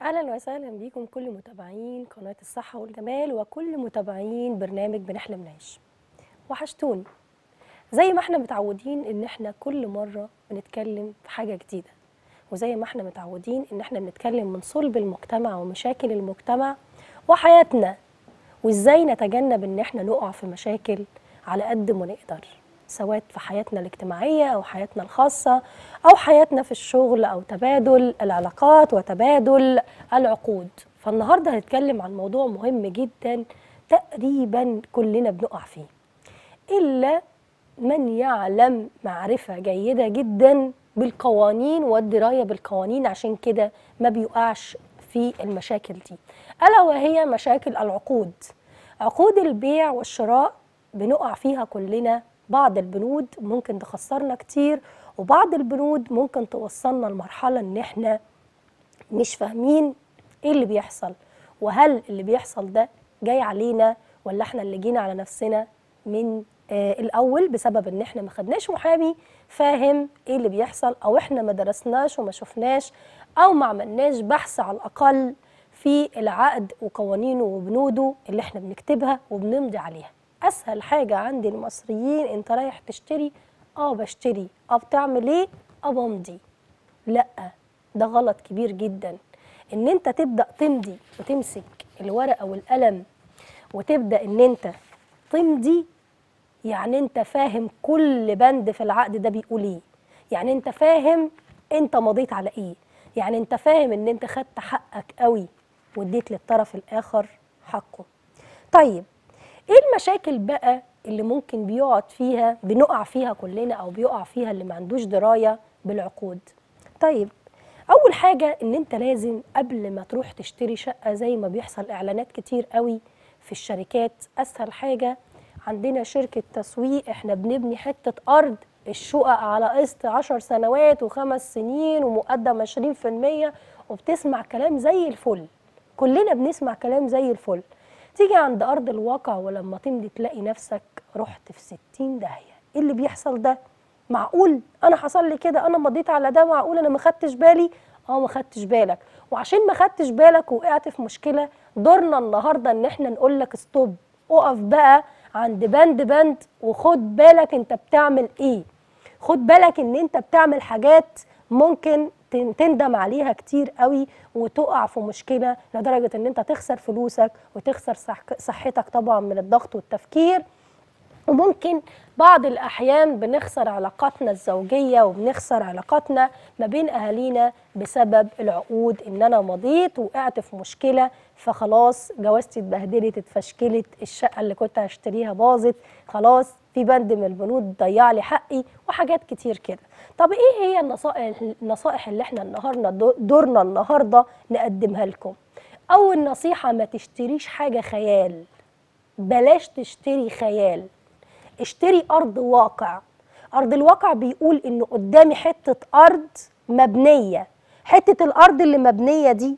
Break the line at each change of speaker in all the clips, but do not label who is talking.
اهلا وسهلا بيكم كل متابعين قناه الصحه والجمال وكل متابعين برنامج بنحلم نعيش وحشتوني زي ما احنا متعودين ان احنا كل مره بنتكلم في حاجه جديده وزي ما احنا متعودين ان احنا بنتكلم من صلب المجتمع ومشاكل المجتمع وحياتنا وازاي نتجنب ان احنا نقع في مشاكل على قد ما نقدر سواء في حياتنا الاجتماعيه او حياتنا الخاصه او حياتنا في الشغل او تبادل العلاقات وتبادل العقود فالنهارده هنتكلم عن موضوع مهم جدا تقريبا كلنا بنقع فيه الا من يعلم معرفه جيده جدا بالقوانين والدرايه بالقوانين عشان كده ما بيقعش في المشاكل دي الا وهي مشاكل العقود عقود البيع والشراء بنقع فيها كلنا بعض البنود ممكن تخسرنا كتير وبعض البنود ممكن توصلنا لمرحله ان احنا مش فاهمين ايه اللي بيحصل وهل اللي بيحصل ده جاي علينا ولا احنا اللي جينا على نفسنا من آه الاول بسبب ان احنا ما خدناش محامي فاهم ايه اللي بيحصل او احنا ما درسناش وما شفناش او ما عملناش بحث على الاقل في العقد وقوانينه وبنوده اللي احنا بنكتبها وبنمضي عليها اسهل حاجه عند المصريين انت رايح تشتري اه بشتري اه بتعمل ايه اه بمضي لا ده غلط كبير جدا ان انت تبدا تمضي وتمسك الورقه والقلم وتبدا ان انت تمضي يعني انت فاهم كل بند في العقد ده بيقول ايه يعني انت فاهم انت مضيت على ايه يعني انت فاهم ان انت خدت حقك قوي واديت للطرف الاخر حقه طيب ايه المشاكل بقى اللي ممكن بيقعد فيها بنقع فيها كلنا او بيقع فيها اللي ما عندوش درايه بالعقود طيب اول حاجه ان انت لازم قبل ما تروح تشتري شقه زي ما بيحصل اعلانات كتير قوي في الشركات اسهل حاجه عندنا شركه تسويق احنا بنبني حته ارض الشقق على قسط 10 سنوات وخمس سنين ومقدم 20% وبتسمع كلام زي الفل كلنا بنسمع كلام زي الفل تيجي عند ارض الواقع ولما تمضي تلاقي نفسك رحت في 60 داهيه ايه اللي بيحصل ده معقول انا حصل لي كده انا مضيت على ده معقول انا ما خدتش بالي اه ما خدتش بالك وعشان ما خدتش بالك وقعت في مشكله دورنا النهارده ان احنا نقول لك ستوب اقف بقى عند بند بند وخد بالك انت بتعمل ايه خد بالك ان انت بتعمل حاجات ممكن تندم عليها كتير قوي وتقع في مشكله لدرجه ان انت تخسر فلوسك وتخسر صح صحتك طبعا من الضغط والتفكير وممكن بعض الأحيان بنخسر علاقاتنا الزوجية وبنخسر علاقاتنا ما بين أهالينا بسبب العقود إن أنا مضيت وقعت في مشكلة فخلاص جوازتي اتبهدلت اتفشكلت الشقة اللي كنت هشتريها باظت خلاص في بند من البنود ضيع لي حقي وحاجات كتير كده طب ايه هي النصائح النصائح اللي احنا النهارده دورنا النهارده نقدمها لكم اول نصيحه ما تشتريش حاجه خيال بلاش تشتري خيال اشتري ارض واقع ارض الواقع بيقول ان قدامي حته ارض مبنيه حته الارض اللي مبنيه دي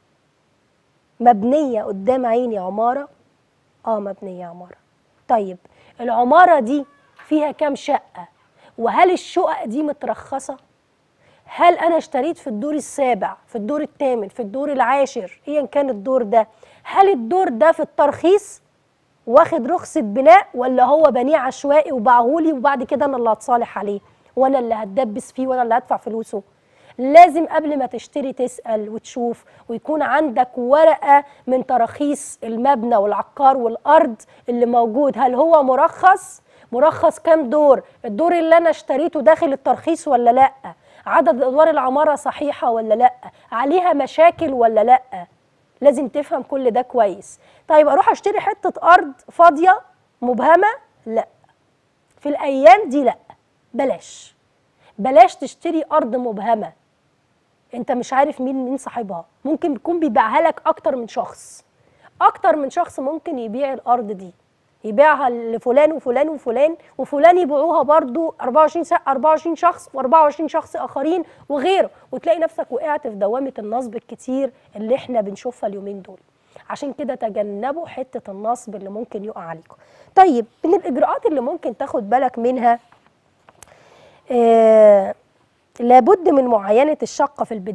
مبنيه قدام عيني عماره اه مبنيه عماره طيب العماره دي فيها كام شقه وهل الشقق دي مترخصه هل انا اشتريت في الدور السابع في الدور الثامن في الدور العاشر ايا كان الدور ده هل الدور ده في الترخيص واخد رخصة بناء ولا هو بنيه عشوائي وباعهولي وبعد كده انا اللي هتصالح عليه وانا اللي هتدبس فيه وانا اللي هدفع فلوسه لازم قبل ما تشتري تسأل وتشوف ويكون عندك ورقة من تراخيص المبنى والعقار والأرض اللي موجود هل هو مرخص مرخص كام دور الدور اللي أنا اشتريته داخل الترخيص ولا لأ عدد أدوار العمارة صحيحة ولا لأ عليها مشاكل ولا لأ لازم تفهم كل ده كويس طيب اروح اشتري حته ارض فاضيه مبهمه لا في الايام دي لا بلاش بلاش تشتري ارض مبهمه انت مش عارف مين مين صاحبها ممكن يكون بيبيعها لك اكتر من شخص اكتر من شخص ممكن يبيع الارض دي يبيعها لفلان وفلان وفلان وفلان يبيعوها برضو 24 ساعة 24 شخص و24 شخص اخرين وغيره وتلاقي نفسك وقعت في دوامه النصب الكتير اللي احنا بنشوفها اليومين دول عشان كده تجنبوا حته النصب اللي ممكن يقع عليكم طيب من الاجراءات اللي ممكن تاخد بالك منها آه لابد من معاينه الشقه في البدايه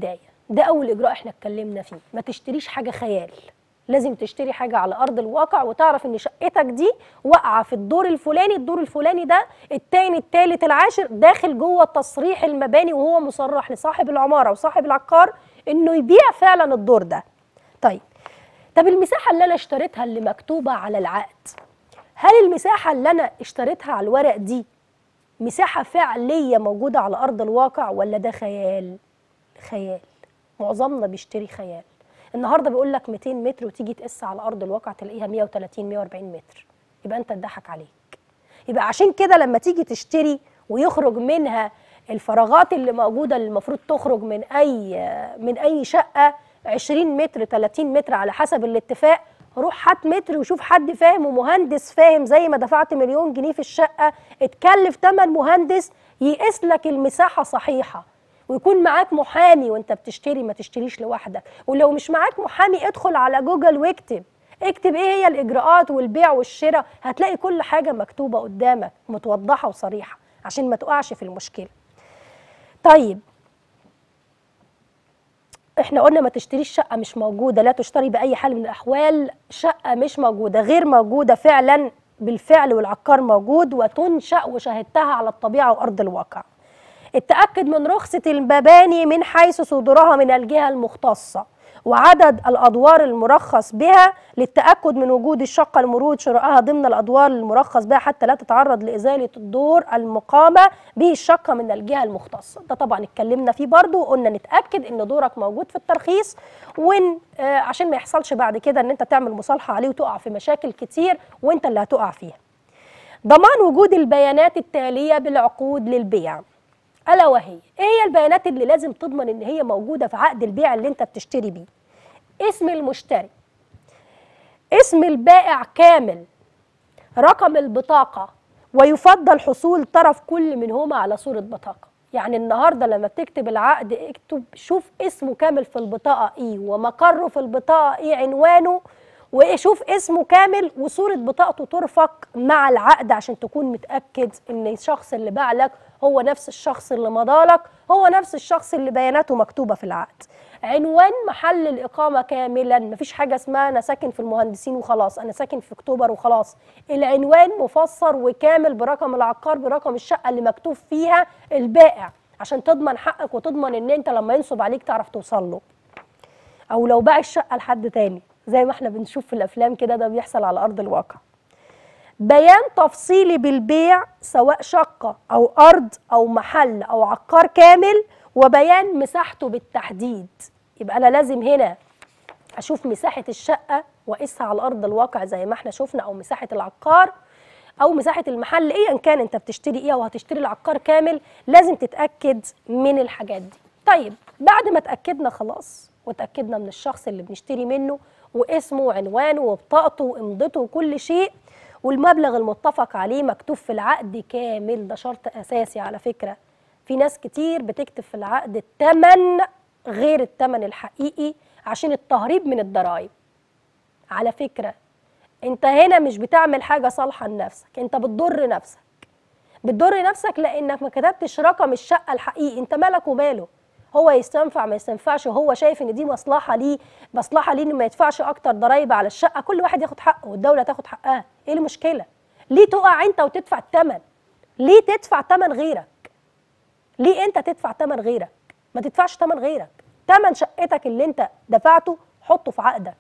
ده اول اجراء احنا اتكلمنا فيه ما تشتريش حاجه خيال لازم تشتري حاجه على ارض الواقع وتعرف ان شقتك دي واقعه في الدور الفلاني الدور الفلاني ده التاني التالت العاشر داخل جوه تصريح المباني وهو مصرح لصاحب العماره وصاحب العقار انه يبيع فعلا الدور ده طيب طب المساحه اللي انا اشتريتها اللي مكتوبه على العقد هل المساحه اللي انا اشتريتها على الورق دي مساحه فعليه موجوده على ارض الواقع ولا ده خيال خيال معظمنا بيشتري خيال النهارده بيقول لك 200 متر وتيجي تقيس على ارض الواقع تلاقيها 130 140 متر يبقى انت اتضحك عليك يبقى عشان كده لما تيجي تشتري ويخرج منها الفراغات اللي موجوده اللي المفروض تخرج من اي من اي شقه 20 متر 30 متر على حسب الاتفاق روح هات متر وشوف حد فاهم ومهندس فاهم زي ما دفعت مليون جنيه في الشقه اتكلف تمن مهندس يقيس لك المساحه صحيحه ويكون معاك محامي وانت بتشتري ما تشتريش لوحدك ولو مش معاك محامي ادخل على جوجل واكتب اكتب ايه هي الاجراءات والبيع والشراء هتلاقي كل حاجه مكتوبه قدامك متوضحه وصريحه عشان ما تقعش في المشكله طيب احنا قلنا ما تشتريش شقه مش موجوده لا تشتري باي حال من الاحوال شقه مش موجوده غير موجوده فعلا بالفعل والعقار موجود وتنشا وشاهدتها على الطبيعه وارض الواقع التأكد من رخصة المباني من حيث صدورها من الجهة المختصة وعدد الأدوار المرخص بها للتأكد من وجود الشقة المروض شرائها ضمن الأدوار المرخص بها حتى لا تتعرض لإزالة الدور المقامة به الشقة من الجهة المختصة ده طبعا اتكلمنا فيه برضو وقلنا نتأكد إن دورك موجود في الترخيص وإن آه عشان ما يحصلش بعد كده إن أنت تعمل مصالحة عليه وتقع في مشاكل كتير وإنت اللي هتقع فيها ضمان وجود البيانات التالية بالعقود للبيع الا وهي ايه هي البيانات اللي لازم تضمن ان هي موجوده في عقد البيع اللي انت بتشتري بيه اسم المشتري اسم البائع كامل رقم البطاقه ويفضل حصول طرف كل منهما على صوره بطاقه يعني النهارده لما بتكتب العقد اكتب شوف اسمه كامل في البطاقه ايه ومقره في البطاقه ايه عنوانه وشوف اسمه كامل وصوره بطاقته ترفق مع العقد عشان تكون متاكد ان الشخص اللي باع لك هو نفس الشخص اللي مضالك هو نفس الشخص اللي بياناته مكتوبه في العقد عنوان محل الاقامه كاملا مفيش حاجه اسمها انا ساكن في المهندسين وخلاص انا ساكن في اكتوبر وخلاص العنوان مفسر وكامل برقم العقار برقم الشقه اللي مكتوب فيها البائع عشان تضمن حقك وتضمن ان انت لما ينصب عليك تعرف توصل له او لو باع الشقه لحد تاني زي ما احنا بنشوف في الافلام كده ده بيحصل على ارض الواقع بيان تفصيلي بالبيع سواء شقة أو أرض أو محل أو عقار كامل وبيان مساحته بالتحديد يبقى أنا لازم هنا أشوف مساحة الشقة وأقيسها على أرض الواقع زي ما احنا شفنا أو مساحة العقار أو مساحة المحل إيه إن كان أنت بتشتري إيه أو هتشتري العقار كامل لازم تتأكد من الحاجات دي طيب بعد ما اتأكدنا خلاص وتأكدنا من الشخص اللي بنشتري منه واسمه وعنوانه وبطاقته وامضته وكل شيء والمبلغ المتفق عليه مكتوب في العقد كامل ده شرط اساسي على فكره في ناس كتير بتكتب في العقد الثمن غير الثمن الحقيقي عشان التهريب من الضرائب على فكره انت هنا مش بتعمل حاجه صالحه لنفسك انت بتضر نفسك بتضر نفسك لانك ما كتبتش رقم الشقه الحقيقي انت مالك وماله هو يستنفع ما يستنفعش هو شايف ان دي مصلحه ليه مصلحه ليه انه ما يدفعش اكتر ضرايب على الشقه كل واحد ياخد حقه والدوله تاخد حقها ايه المشكله ليه تقع انت وتدفع الثمن ليه تدفع ثمن غيرك ليه انت تدفع ثمن غيرك ما تدفعش ثمن غيرك ثمن شقتك اللي انت دفعته حطه في عقدك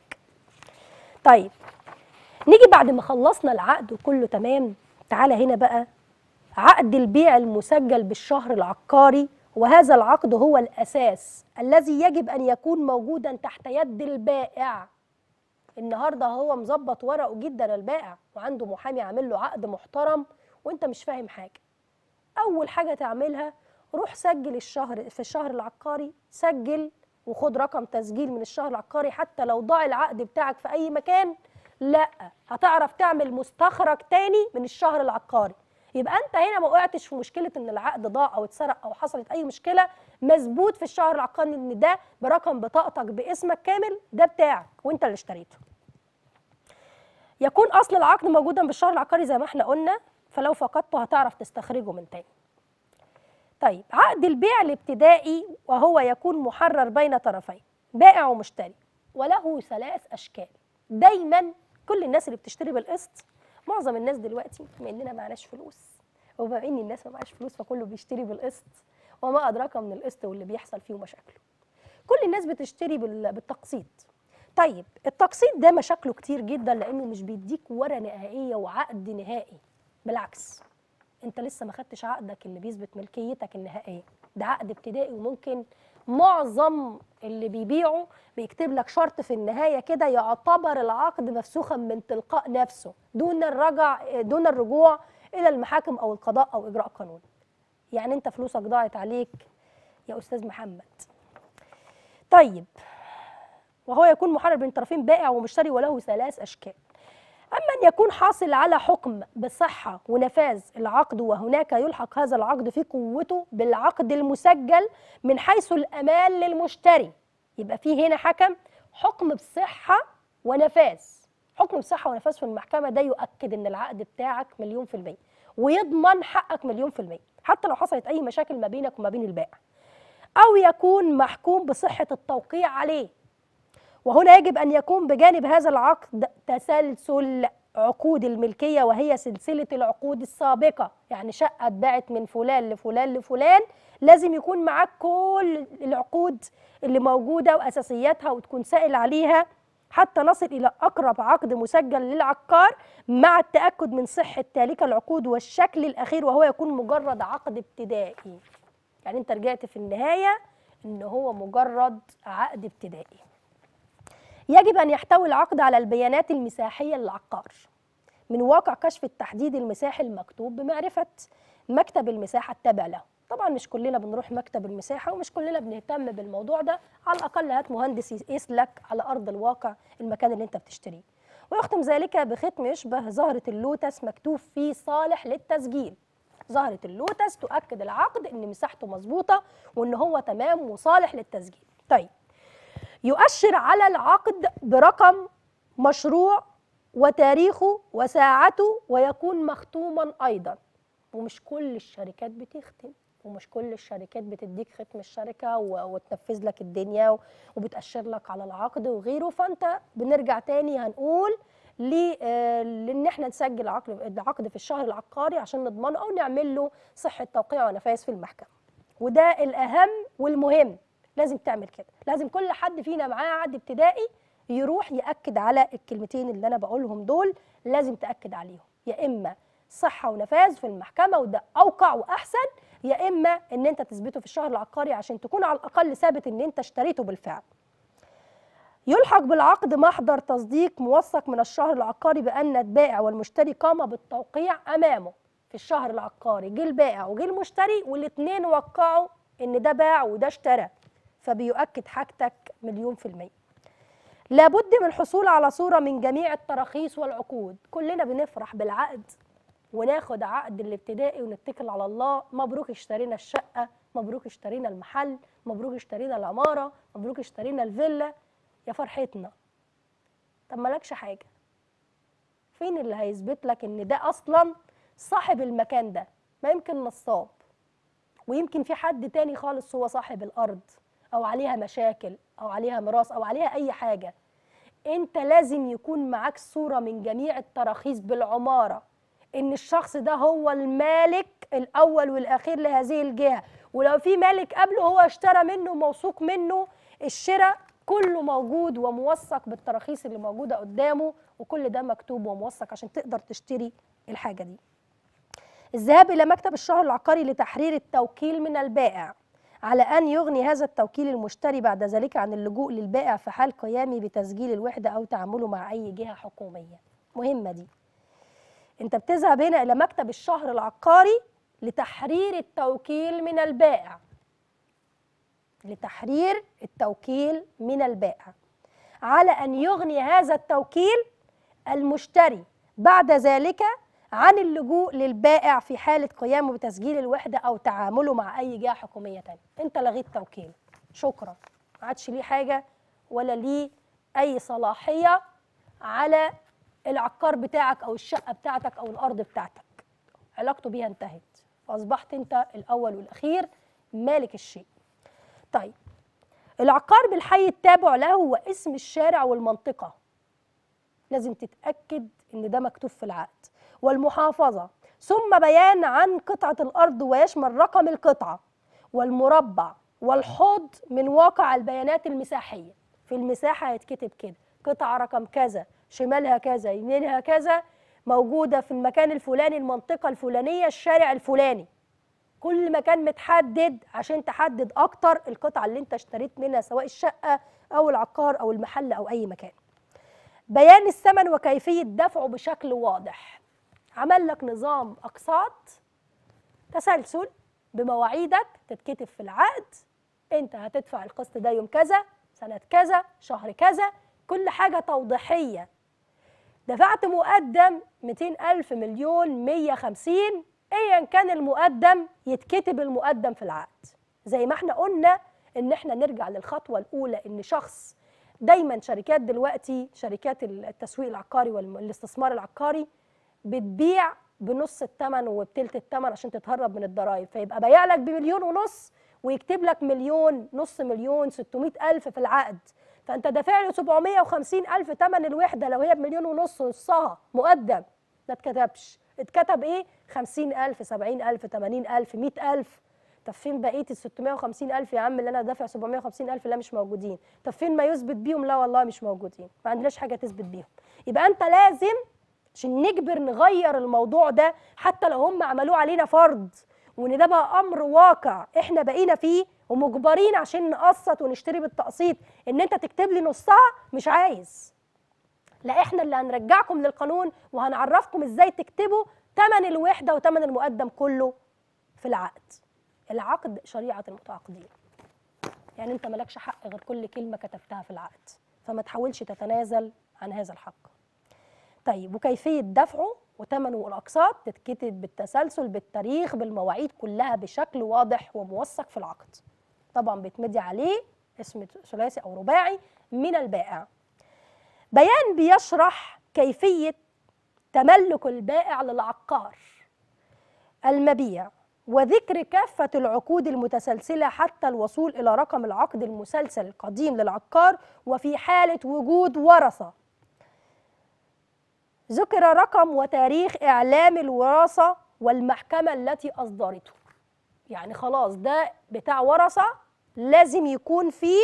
طيب نيجي بعد ما خلصنا العقد وكله تمام تعالى هنا بقى عقد البيع المسجل بالشهر العقاري وهذا العقد هو الأساس الذي يجب أن يكون موجودا تحت يد البائع النهارده هو مظبط ورقه جدا البائع وعنده محامي عامل له عقد محترم وانت مش فاهم حاجه اول حاجه تعملها روح سجل الشهر في الشهر العقاري سجل وخد رقم تسجيل من الشهر العقاري حتى لو ضاع العقد بتاعك في اي مكان لا هتعرف تعمل مستخرج تاني من الشهر العقاري يبقى انت هنا ما وقعتش في مشكله ان العقد ضاع او اتسرق او حصلت اي مشكله مثبوت في الشهر العقاري ان ده برقم بطاقتك باسمك كامل ده بتاعك وانت اللي اشتريته يكون اصل العقد موجودا بالشهر العقاري زي ما احنا قلنا فلو فقدته هتعرف تستخرجه من تاني طيب عقد البيع الابتدائي وهو يكون محرر بين طرفين بائع ومشتري وله ثلاث اشكال دايما كل الناس اللي بتشتري بالقسط معظم الناس دلوقتي بما اننا معناش فلوس وبما ان الناس ما معاش فلوس فكله بيشتري بالقسط وما ادراك من القسط واللي بيحصل فيه مشاكله كل الناس بتشتري بال- بالتقسيط طيب التقسيط ده مشاكله كتير جدا لانه مش بيديك ورقه نهائيه وعقد نهائي بالعكس انت لسه ما خدتش عقدك اللي بيثبت ملكيتك النهائيه ده عقد ابتدائي وممكن معظم اللي بيبيعوا بيكتب لك شرط في النهايه كده يعتبر العقد مفسوخا من تلقاء نفسه دون الرجع دون الرجوع الى المحاكم او القضاء او اجراء قانوني يعني انت فلوسك ضاعت عليك يا استاذ محمد طيب وهو يكون محرر بين طرفين بائع ومشتري وله ثلاث اشكال اما ان يكون حاصل على حكم بصحه ونفاذ العقد وهناك يلحق هذا العقد في قوته بالعقد المسجل من حيث الامان للمشتري يبقى في هنا حكم حكم بصحه ونفاذ حكم بصحه ونفاذ في المحكمه ده يؤكد ان العقد بتاعك مليون في الميه ويضمن حقك مليون في الميه حتى لو حصلت اي مشاكل ما بينك وما بين البائع او يكون محكوم بصحه التوقيع عليه وهنا يجب أن يكون بجانب هذا العقد تسلسل عقود الملكية وهي سلسلة العقود السابقة يعني شقة اتباعت من فلان لفلان لفلان لازم يكون معاك كل العقود اللي موجودة وأساسياتها وتكون سائل عليها حتى نصل إلى أقرب عقد مسجل للعقار مع التأكد من صحة تلك العقود والشكل الأخير وهو يكون مجرد عقد ابتدائي يعني أنت رجعت في النهاية إن هو مجرد عقد ابتدائي يجب أن يحتوي العقد على البيانات المساحية للعقار من واقع كشف التحديد المساحي المكتوب بمعرفة مكتب المساحة التابع له طبعا مش كلنا بنروح مكتب المساحة ومش كلنا بنهتم بالموضوع ده على الأقل هات مهندس يقيس لك على أرض الواقع المكان اللي أنت بتشتريه ويختم ذلك بختم يشبه زهرة اللوتس مكتوب فيه صالح للتسجيل زهرة اللوتس تؤكد العقد إن مساحته مظبوطة وإن هو تمام وصالح للتسجيل طيب يؤشر على العقد برقم مشروع وتاريخه وساعته ويكون مختوما ايضا ومش كل الشركات بتختم ومش كل الشركات بتديك ختم الشركه و- وتنفذ لك الدنيا و- وبتاشر لك على العقد وغيره فانت بنرجع تاني هنقول ل- آه، لان احنا نسجل عقد العقد في الشهر العقاري عشان نضمنه او نعمل له صحه توقيع ونفاذ في المحكمه وده الاهم والمهم لازم تعمل كده لازم كل حد فينا معاه عقد ابتدائي يروح ياكد على الكلمتين اللي انا بقولهم دول لازم تاكد عليهم يا اما صحه ونفاذ في المحكمه وده اوقع واحسن يا اما ان انت تثبته في الشهر العقاري عشان تكون على الاقل ثابت ان انت اشتريته بالفعل يلحق بالعقد محضر تصديق موثق من الشهر العقاري بان البائع والمشتري قام بالتوقيع امامه في الشهر العقاري جه البائع وجه المشتري والاثنين وقعوا ان ده باع وده اشترى فبيؤكد حاجتك مليون في المية لابد من الحصول على صورة من جميع التراخيص والعقود كلنا بنفرح بالعقد وناخد عقد الابتدائي ونتكل على الله مبروك اشترينا الشقة مبروك اشترينا المحل مبروك اشترينا العمارة مبروك اشترينا الفيلا يا فرحتنا طب مالكش حاجة فين اللي هيثبت لك ان ده اصلا صاحب المكان ده ما يمكن نصاب ويمكن في حد تاني خالص هو صاحب الارض او عليها مشاكل او عليها ميراث او عليها اي حاجه انت لازم يكون معاك صوره من جميع التراخيص بالعماره ان الشخص ده هو المالك الاول والاخير لهذه الجهه ولو في مالك قبله هو اشترى منه موثوق منه الشراء كله موجود وموثق بالتراخيص اللي موجوده قدامه وكل ده مكتوب وموثق عشان تقدر تشتري الحاجه دي الذهاب إلى مكتب الشهر العقاري لتحرير التوكيل من البائع على أن يغني هذا التوكيل المشتري بعد ذلك عن اللجوء للبائع في حال قيامه بتسجيل الوحدة أو تعامله مع أي جهة حكومية مهمة دي أنت بتذهب هنا إلى مكتب الشهر العقاري لتحرير التوكيل من البائع لتحرير التوكيل من البائع على أن يغني هذا التوكيل المشتري بعد ذلك عن اللجوء للبائع في حالة قيامه بتسجيل الوحدة أو تعامله مع أي جهة حكومية تانية أنت لغيت توكيل شكرا ما عادش ليه حاجة ولا ليه أي صلاحية على العقار بتاعك أو الشقة بتاعتك أو الأرض بتاعتك علاقته بيها انتهت اصبحت انت الاول والاخير مالك الشيء طيب العقار بالحي التابع له هو اسم الشارع والمنطقه لازم تتاكد ان ده مكتوب في العقد والمحافظه ثم بيان عن قطعه الارض ويشمل رقم القطعه والمربع والحوض من واقع البيانات المساحيه في المساحه هيتكتب كده قطعه رقم كذا شمالها كذا يمينها كذا موجوده في المكان الفلاني المنطقه الفلانيه الشارع الفلاني كل مكان متحدد عشان تحدد اكتر القطعه اللي انت اشتريت منها سواء الشقه او العقار او المحل او اي مكان بيان الثمن وكيفيه دفعه بشكل واضح عمل لك نظام اقساط تسلسل بمواعيدك تتكتب في العقد انت هتدفع القسط ده يوم كذا سنه كذا شهر كذا كل حاجه توضيحيه دفعت مقدم 200 ألف مليون 150 ايا كان المقدم يتكتب المقدم في العقد زي ما احنا قلنا ان احنا نرجع للخطوه الاولى ان شخص دايما شركات دلوقتي شركات التسويق العقاري والاستثمار العقاري بتبيع بنص الثمن وبتلت الثمن عشان تتهرب من الضرائب فيبقى بايع لك بمليون ونص ويكتب لك مليون نص مليون 600 ألف في العقد فأنت دافع له 750 ألف ثمن الوحدة لو هي بمليون ونص نصها مقدم ما اتكتبش اتكتب ايه 50000 70000 80000 100000 طب فين بقيه ال 650000 يا عم اللي انا دافع 750000 لا مش موجودين طب فين ما يثبت بيهم لا والله مش موجودين ما عندناش حاجه تثبت بيهم يبقى انت لازم عشان نجبر نغير الموضوع ده حتى لو هم عملوه علينا فرض وان ده بقى امر واقع احنا بقينا فيه ومجبرين عشان نقسط ونشتري بالتقسيط ان انت تكتب لي نصها مش عايز لا احنا اللي هنرجعكم للقانون وهنعرفكم ازاي تكتبوا ثمن الوحده وثمن المقدم كله في العقد العقد شريعه المتعاقدين يعني انت مالكش حق غير كل كلمه كتبتها في العقد فما تحاولش تتنازل عن هذا الحق طيب وكيفيه دفعه وثمنه والاقساط تتكتب بالتسلسل بالتاريخ بالمواعيد كلها بشكل واضح وموثق في العقد طبعا بيتمدي عليه اسم ثلاثي او رباعي من البائع بيان بيشرح كيفيه تملك البائع للعقار المبيع وذكر كافة العقود المتسلسلة حتى الوصول إلى رقم العقد المسلسل القديم للعقار وفي حالة وجود ورثة ذكر رقم وتاريخ إعلام الوراثة والمحكمة التي أصدرته يعني خلاص ده بتاع ورثة لازم يكون فيه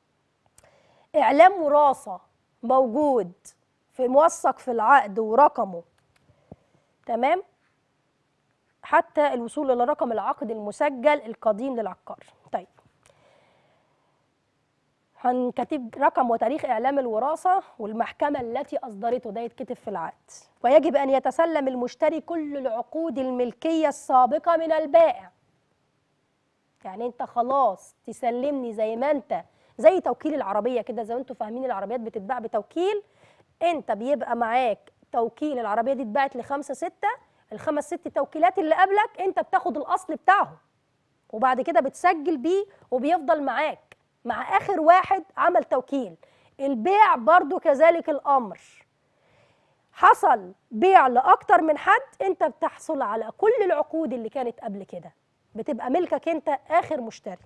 إعلام وراثة موجود في موثق في العقد ورقمه تمام حتى الوصول إلى رقم العقد المسجل القديم للعقار طيب هنكتب رقم وتاريخ إعلام الوراثة والمحكمة التي أصدرته ده يتكتب في العقد ويجب أن يتسلم المشتري كل العقود الملكية السابقة من البائع يعني أنت خلاص تسلمني زي ما أنت زي توكيل العربية كده زي ما أنتوا فاهمين العربيات بتتباع بتوكيل أنت بيبقى معاك توكيل العربية دي اتباعت لخمسة ستة الخمس ست توكيلات اللي قبلك أنت بتاخد الأصل بتاعهم وبعد كده بتسجل بيه وبيفضل معاك مع اخر واحد عمل توكيل البيع برضو كذلك الامر حصل بيع لاكتر من حد انت بتحصل على كل العقود اللي كانت قبل كده بتبقى ملكك انت اخر مشتري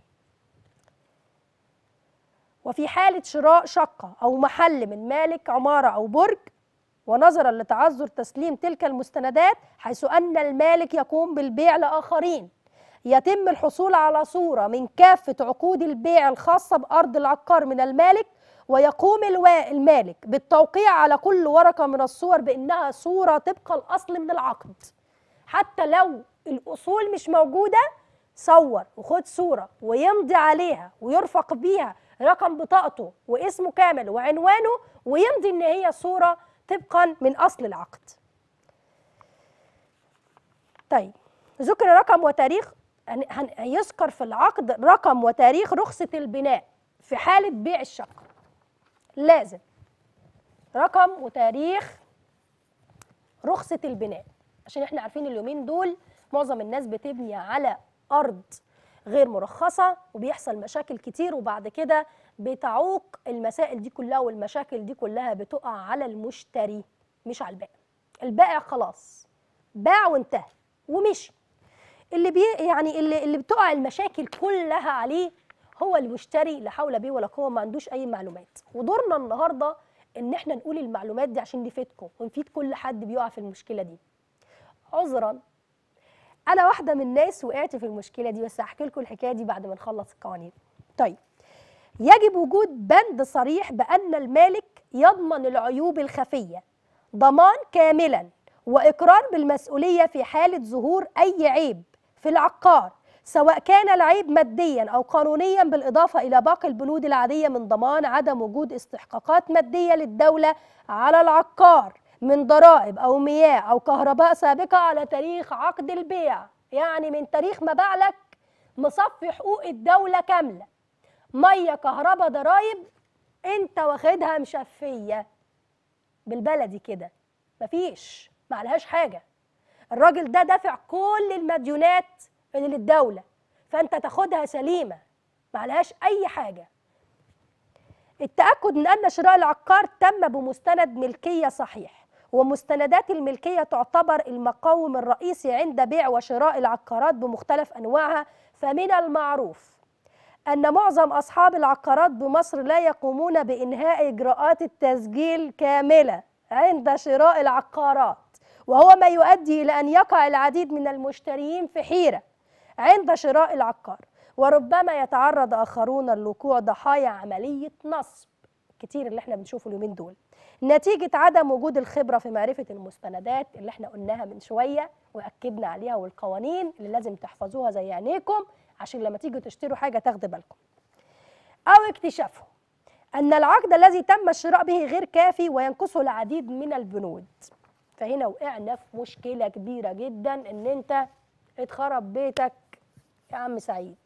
وفي حالة شراء شقة أو محل من مالك عمارة أو برج ونظرا لتعذر تسليم تلك المستندات حيث أن المالك يقوم بالبيع لآخرين يتم الحصول على صورة من كافة عقود البيع الخاصة بأرض العقار من المالك ويقوم الوا- المالك بالتوقيع على كل ورقة من الصور بأنها صورة طبق الأصل من العقد حتى لو الأصول مش موجودة صور وخد صورة ويمضي عليها ويرفق بيها رقم بطاقته واسمه كامل وعنوانه ويمضي إن هي صورة طبقا من أصل العقد طيب ذكر رقم وتاريخ هن- هن- هيذكر في العقد رقم وتاريخ رخصة البناء في حالة بيع الشقة لازم رقم وتاريخ رخصة البناء عشان احنا عارفين اليومين دول معظم الناس بتبني على أرض غير مرخصة وبيحصل مشاكل كتير وبعد كده بتعوق المسائل دي كلها والمشاكل دي كلها بتقع على المشتري مش على البائع البائع خلاص باع وانتهى ومشي اللي بي يعني اللي اللي بتقع المشاكل كلها عليه هو المشتري لا حول به ولا قوه ما عندوش اي معلومات ودورنا النهارده ان احنا نقول المعلومات دي عشان نفيدكم ونفيد كل حد بيقع في المشكله دي عذرا انا واحده من الناس وقعت في المشكله دي بس هحكي لكم الحكايه دي بعد ما نخلص القوانين طيب يجب وجود بند صريح بان المالك يضمن العيوب الخفيه ضمان كاملا واقرار بالمسؤوليه في حاله ظهور اي عيب في العقار سواء كان العيب ماديا او قانونيا بالاضافه الى باقي البنود العاديه من ضمان عدم وجود استحقاقات ماديه للدوله على العقار من ضرائب او مياه او كهرباء سابقه على تاريخ عقد البيع يعني من تاريخ ما باع لك مصفي حقوق الدوله كامله ميه كهرباء ضرايب انت واخدها مشفيه بالبلدي كده مفيش معلهاش حاجه الراجل ده دافع كل المديونات اللي للدوله فانت تاخدها سليمه معلهاش اي حاجه التاكد من ان شراء العقار تم بمستند ملكيه صحيح ومستندات الملكيه تعتبر المقوم الرئيسي عند بيع وشراء العقارات بمختلف انواعها فمن المعروف أن معظم أصحاب العقارات بمصر لا يقومون بإنهاء إجراءات التسجيل كاملة عند شراء العقارات وهو ما يؤدي إلى أن يقع العديد من المشترين في حيرة عند شراء العقار وربما يتعرض آخرون للوقوع ضحايا عملية نصب كتير اللي احنا بنشوفه اليومين دول نتيجة عدم وجود الخبرة في معرفة المستندات اللي احنا قلناها من شوية وأكدنا عليها والقوانين اللي لازم تحفظوها زي عينيكم عشان لما تيجوا تشتروا حاجة تاخدوا بالكم أو اكتشافه أن العقد الذي تم الشراء به غير كافي وينقصه العديد من البنود فهنا وقعنا في مشكلة كبيرة جدا إن أنت اتخرب بيتك يا عم سعيد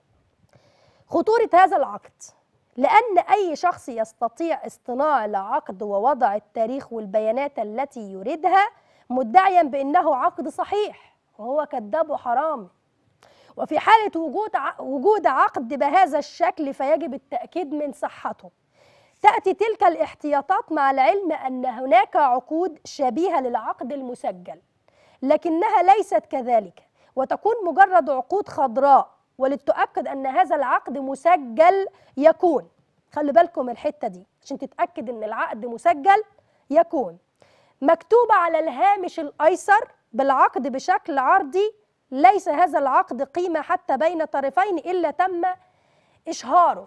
خطورة هذا العقد لأن أي شخص يستطيع اصطناع العقد ووضع التاريخ والبيانات التي يريدها مدعيا بأنه عقد صحيح وهو كذاب وحرامي وفي حالة وجود وجود عقد بهذا الشكل فيجب التأكيد من صحته. تأتي تلك الاحتياطات مع العلم أن هناك عقود شبيهة للعقد المسجل، لكنها ليست كذلك، وتكون مجرد عقود خضراء، وللتؤكد أن هذا العقد مسجل يكون خلي بالكم الحتة دي عشان تتأكد أن العقد مسجل يكون مكتوب على الهامش الأيسر بالعقد بشكل عرضي ليس هذا العقد قيمة حتى بين طرفين إلا تم إشهاره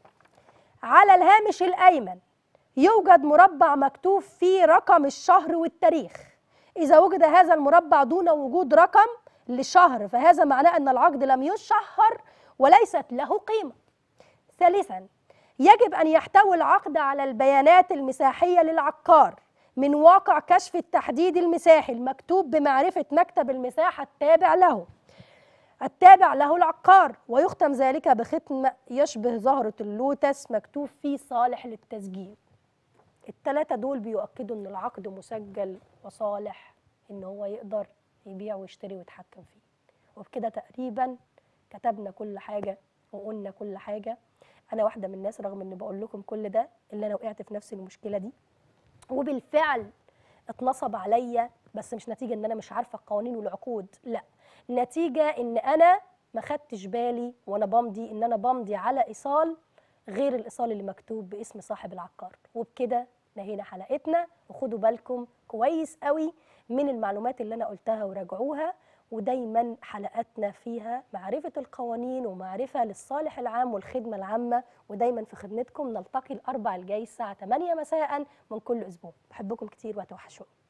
على الهامش الأيمن يوجد مربع مكتوب فيه رقم الشهر والتاريخ إذا وجد هذا المربع دون وجود رقم لشهر فهذا معناه أن العقد لم يشهر وليست له قيمة ثالثا يجب أن يحتوي العقد على البيانات المساحية للعقار من واقع كشف التحديد المساحي المكتوب بمعرفة مكتب المساحة التابع له التابع له العقار ويختم ذلك بختم يشبه زهرة اللوتس مكتوب فيه صالح للتسجيل التلاتة دول بيؤكدوا ان العقد مسجل وصالح ان هو يقدر يبيع ويشتري ويتحكم فيه وبكده تقريبا كتبنا كل حاجة وقلنا كل حاجة انا واحدة من الناس رغم ان بقول لكم كل ده اللي انا وقعت في نفس المشكلة دي وبالفعل اتنصب عليا بس مش نتيجه ان انا مش عارفه القوانين والعقود لا نتيجه ان انا ما خدتش بالي وانا بمضي ان انا بمضي على ايصال غير الايصال اللي مكتوب باسم صاحب العقار وبكده نهينا حلقتنا وخدوا بالكم كويس قوي من المعلومات اللي انا قلتها وراجعوها ودايما حلقاتنا فيها معرفة القوانين ومعرفة للصالح العام والخدمة العامة ودايما في خدمتكم نلتقي الأربع الجاي الساعة 8 مساء من كل أسبوع بحبكم كتير وهتوحشوني